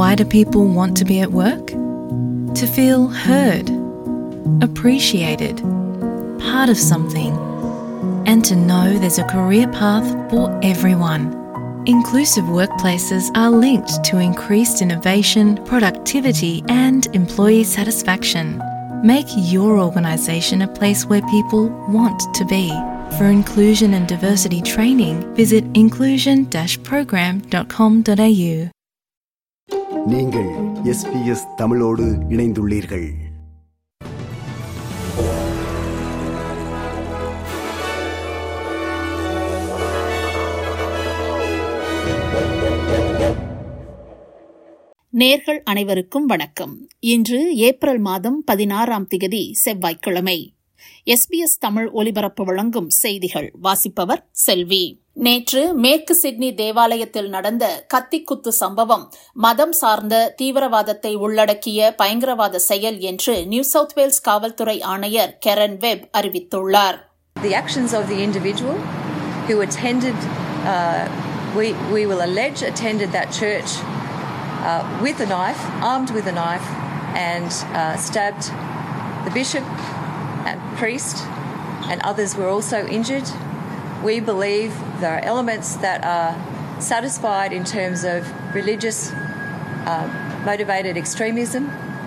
Why do people want to be at work? To feel heard, appreciated, part of something, and to know there's a career path for everyone. Inclusive workplaces are linked to increased innovation, productivity, and employee satisfaction. Make your organisation a place where people want to be. For inclusion and diversity training, visit inclusion program.com.au. நீங்கள் SBS தமிழோடு இணைந்துள்ளீர்கள் நேர்கள் அனைவருக்கும் வணக்கம் இன்று April மாதம் பதினாறாம் திகதி செவ்வாய்க்கிழமை எஸ்பிஎஸ் தமிழ் ஒலிபரப்பு வழங்கும் செய்திகள் வாசிப்பவர் செல்வி நேற்று மேற்கு சிட்னி தேவாலயத்தில் நடந்த கத்திக்குத்து சம்பவம் மதம் சார்ந்த தீவிரவாதத்தை உள்ளடக்கிய பயங்கரவாத செயல் என்று நியூ சவுத் வேல்ஸ் காவல்துறை ஆணையர் கெரன் வெப் அறிவித்துள்ளார் the actions of the individual who attended, uh, we, we will allege, attended that church uh, with a knife, armed with a knife, and uh, stabbed the bishop and priest, and others were also injured. We believe there are elements that are satisfied in terms of religious uh, motivated extremism.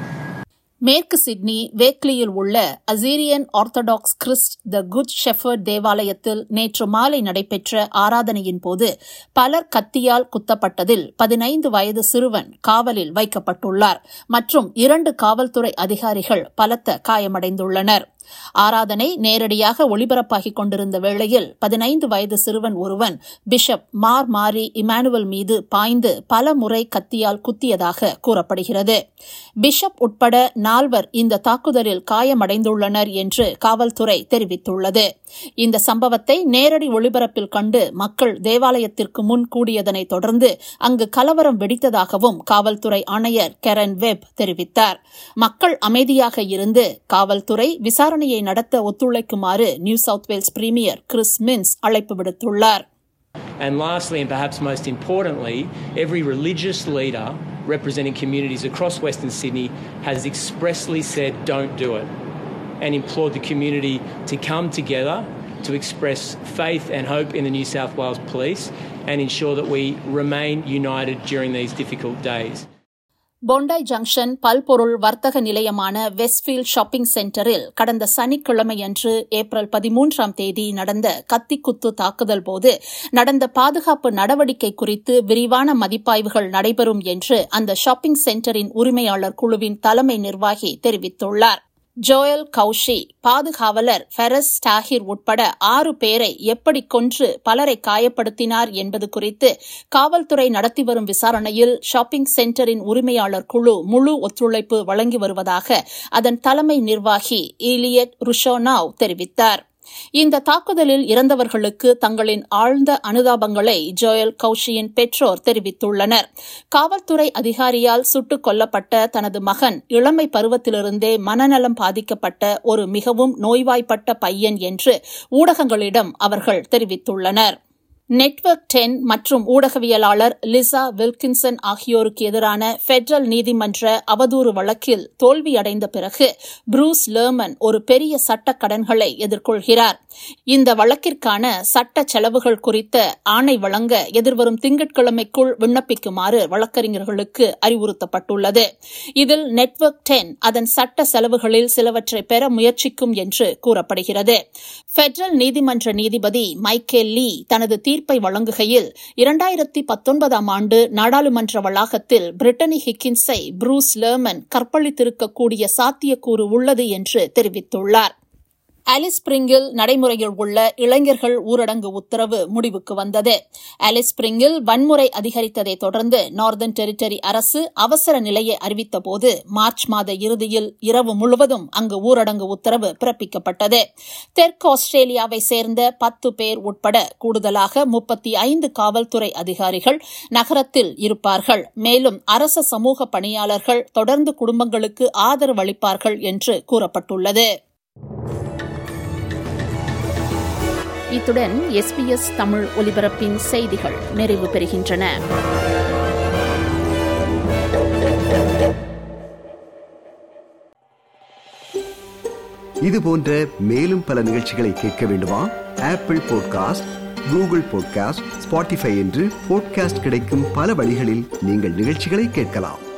மேற்கு Sydney வேக்லியில் உள்ள Assyrian Orthodox Christ the Good Shepherd தேவாலயத்தில் நேற்று மாலை நடைபெற்ற ஆராதனையின் போது பலர் கத்தியால் குத்தப்பட்டதில் பதினைந்து வயது சிறுவன் காவலில் வைக்கப்பட்டுள்ளார் மற்றும் இரண்டு காவல்துறை அதிகாரிகள் பலத்த காயமடைந்துள்ளனர் ஆராதனை நேரடியாக ஒளிபரப்பாகிக் கொண்டிருந்த வேளையில் பதினைந்து வயது சிறுவன் ஒருவன் பிஷப் மார் மாரி இமானுவல் மீது பாய்ந்து பல முறை கத்தியால் குத்தியதாக கூறப்படுகிறது பிஷப் உட்பட நால்வர் இந்த தாக்குதலில் காயமடைந்துள்ளனர் என்று காவல்துறை தெரிவித்துள்ளது இந்த சம்பவத்தை நேரடி ஒளிபரப்பில் கண்டு மக்கள் தேவாலயத்திற்கு முன் கூடியதனைத் தொடர்ந்து அங்கு கலவரம் வெடித்ததாகவும் காவல்துறை ஆணையர் கெரன் வெப் தெரிவித்தார் மக்கள் அமைதியாக இருந்து காவல்துறை விசாரணையை நடத்த ஒத்துழைக்குமாறு New South Wales premier Chris Minns அழைப்பு விடுத்துள்ளார் And lastly, and perhaps most importantly, every religious leader representing communities across Western Sydney has expressly said don't do it and implored the community to come together to express faith and hope in the New South Wales Police and ensure that we remain united during these difficult days. Bondi Junction பல்பொருள் வர்த்தக நிலையமான Westfield shopping சென்டரில் கடந்த சனிக்கிழமையன்று April பதிமூன்றாம் தேதி நடந்த கத்திக்குத்து தாக்குதல் போது நடந்த பாதுகாப்பு நடவடிக்கை குறித்து விரிவான மதிப்பாய்வுகள் நடைபெறும் என்று அந்த ஷாப்பிங் சென்டரின் உரிமையாளர் குழுவின் தலைமை நிர்வாகி தெரிவித்துள்ளார் ஜோயல் கௌஷி பாதுகாவலர் ஃபெரஸ் டாஹிர் உட்பட ஆறு பேரை எப்படி கொன்று பலரை காயப்படுத்தினார் என்பது குறித்து காவல்துறை நடத்தி வரும் விசாரணையில் ஷாப்பிங் சென்டரின் உரிமையாளர் குழு முழு ஒத்துழைப்பு வழங்கி வருவதாக அதன் தலைமை நிர்வாகி ஈலியட் ருஷோனாவ் தெரிவித்தார் இந்த தாக்குதலில் இறந்தவர்களுக்கு தங்களின் ஆழ்ந்த அனுதாபங்களை ஜோயல் கௌஷியின் பெற்றோர் தெரிவித்துள்ளனர் காவல்துறை அதிகாரியால் சுட்டுக் கொல்லப்பட்ட தனது மகன் இளமை பருவத்திலிருந்தே மனநலம் பாதிக்கப்பட்ட ஒரு மிகவும் நோய்வாய்ப்பட்ட பையன் என்று ஊடகங்களிடம் அவர்கள் தெரிவித்துள்ளனர் நெட்வொர்க் டென் மற்றும் ஊடகவியலாளர் லிசா வில்கின்சன் ஆகியோருக்கு எதிரான பெட்ரல் நீதிமன்ற அவதூறு வழக்கில் தோல்வியடைந்த பிறகு புரூஸ் லேர்மன் ஒரு பெரிய சட்ட கடன்களை எதிர்கொள்கிறார் இந்த வழக்கிற்கான சட்ட செலவுகள் குறித்த ஆணை வழங்க எதிர்வரும் திங்கட்கிழமைக்குள் விண்ணப்பிக்குமாறு வழக்கறிஞர்களுக்கு அறிவுறுத்தப்பட்டுள்ளது இதில் நெட்வொர்க் டென் அதன் சட்ட செலவுகளில் சிலவற்றை பெற முயற்சிக்கும் என்று கூறப்படுகிறது பெட்ரல் நீதிமன்ற நீதிபதி மைக்கேல் லீ தனது தீர்ப்பை வழங்குகையில் இரண்டாயிரத்தி பத்தொன்பதாம் ஆண்டு நாடாளுமன்ற வளாகத்தில் பிரிட்டனி ஹிக்கின்ஸை புரூஸ் லேர்மன் கற்பழித்திருக்கக்கூடிய சாத்தியக்கூறு உள்ளது என்று தெரிவித்துள்ளார் ஆலிஸ் ஸ்பிரிங்கில் நடைமுறையில் உள்ள இளைஞர்கள் ஊரடங்கு உத்தரவு முடிவுக்கு வந்தது ஆலிஸ் ஸ்பிரிங்கில் வன்முறை அதிகரித்ததை தொடர்ந்து நார்தன் டெரிட்டரி அரசு அவசர நிலையை அறிவித்தபோது மார்ச் மாத இறுதியில் இரவு முழுவதும் அங்கு ஊரடங்கு உத்தரவு பிறப்பிக்கப்பட்டது தெற்கு ஆஸ்திரேலியாவை சேர்ந்த பத்து பேர் உட்பட கூடுதலாக முப்பத்தி ஐந்து காவல்துறை அதிகாரிகள் நகரத்தில் இருப்பார்கள் மேலும் அரச சமூக பணியாளர்கள் தொடர்ந்து குடும்பங்களுக்கு ஆதரவு அளிப்பார்கள் என்று கூறப்பட்டுள்ளது இத்துடன் எஸ்பிஎஸ் தமிழ் ஒலிபரப்பின் செய்திகள் நிறைவு பெறுகின்றன இது போன்ற மேலும் பல நிகழ்ச்சிகளை கேட்க வேண்டுமா Apple podcast Google podcast Spotify என்று பாட்காஸ்ட் கிடைக்கும் பல வழிகளில் நீங்கள் நிகழ்ச்சிகளை கேட்கலாம்